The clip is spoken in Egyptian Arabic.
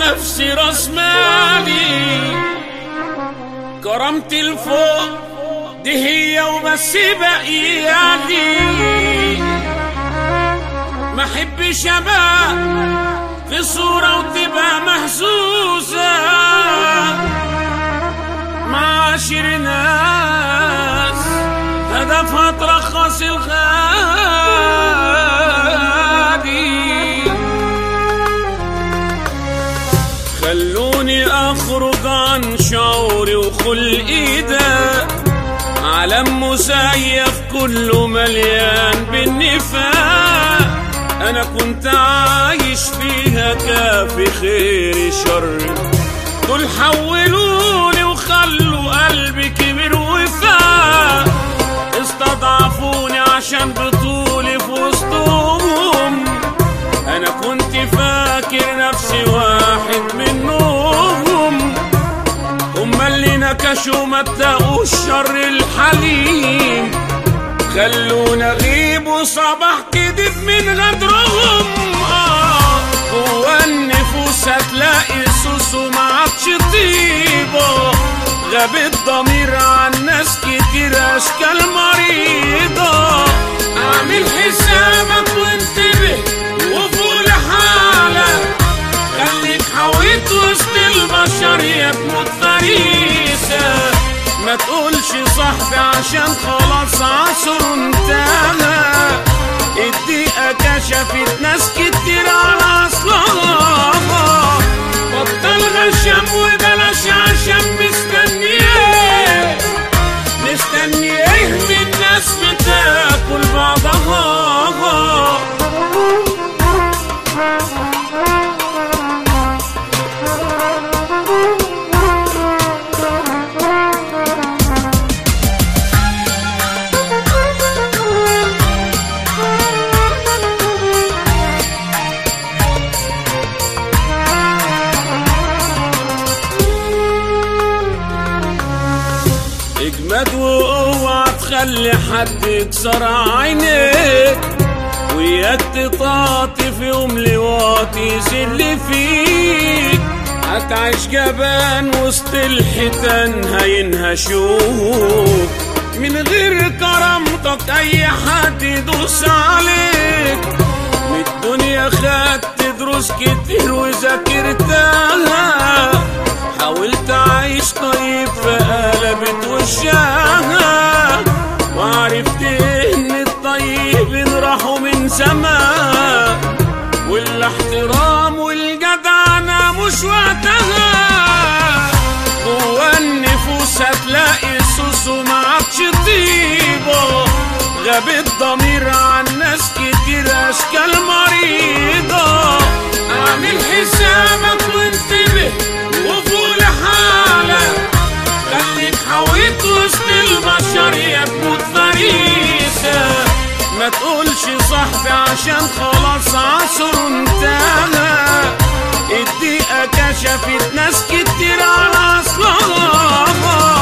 نفسي راس مالي كرامتي الفوق دي هي وبس بقيالي ما احبش ابقى في صورة وتبقى محسوسة مع عشر ناس هدفها ترخص الغادي خلوني اخرج عن شعوري وخلقي ده عالم مزيف كله مليان بالنفاق انا كنت عايش فيها كافي خير شر دول حولوني وخلوا قلبي كبر وفاق استضعفوني عشان بطولي في وسطهم انا كنت فاكر نفسي واحد منهم هما اللي نكشوا ما اتقوا الشر الحليم خلونا غيب وصباح كدب من غدرهم آه هو النفوس هتلاقي سوس وما عادش طيبة غاب الضمير عن ناس كتير اشكال مريضة اعمل حسابك وانتبه وفوق لحالك خليك حويت وسط البشر يا تموت فريسة ما تقولش صاحبي عشان خلاص عصر انتهى الدقيقة كشفت ناس كتير على اصلها بطل غشام وبلاش عشان مستني ايه مستني ايه من ناس بتاكل بعضها اجمد واوعى تخلي حد يكسر عينيك وياك تطاطي في يوم لواطي يذل فيك هتعيش جبان وسط الحيتان هينهشوك من غير كرامتك اي حد يدوس عليك من الدنيا خدت دروس كتير وذاكرتها حاولت اعيش طيب فقلبت وشها وعرفت ان الطيبين راحوا من زمان والاحترام والجدعنة مش وقتها جوا النفوس هتلاقي سوس وما عادش طيبة غاب الضمير عن ناس كتير اشكال مريضة اعمل حسابك وانتبه وفوق لحالك خليك حويت وسط البشر يا تموت فريسة ما تقولش صاحبي عشان خلاص عصر انتهى الدقيقة كشفت ناس كتير على اصلها